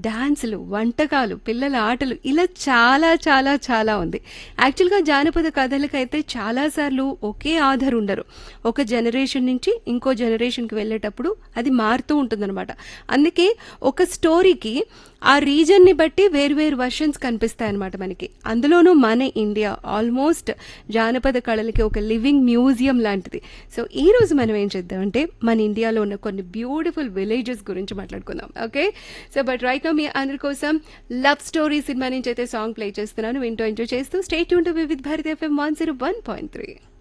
డాన్సులు వంటకాలు పిల్లల ఆటలు ఇలా చాలా చాలా చాలా ఉంది యాక్చువల్గా జానపద కథలకైతే చాలాసార్లు ఒకే ఆధార్ ఉండరు ఒక జనరేషన్ నుంచి ఇంకో జనరేషన్కి వెళ్ళేటప్పుడు అది మారుతూ ఉంటుందన్నమాట అందుకే ఒక స్టోరీకి ఆ రీజన్ని బట్టి వేరువేరు వర్షన్స్ కనిపిస్తాయి అనమాట మనకి అందులోనూ మన ఇండియా ఆల్మోస్ట్ జానపద కళలకి ఒక లివింగ్ మ్యూజియం లాంటిది సో ఈ రోజు మనం ఏం చేద్దామంటే మన ఇండియాలో ఉన్న కొన్ని బ్యూటిఫుల్ విలేజెస్ గురించి మాట్లాడుకుందాం okay so but right now మీ అందరి కోసం లవ్ స్టోరీ సినిమా నుంచి అయితే సాంగ్ ప్లే చేస్తున్నాను వింటూ ఎంజాయ్ చేస్తూ స్టేట్ యూన్ to with Bharat FM one zero one point three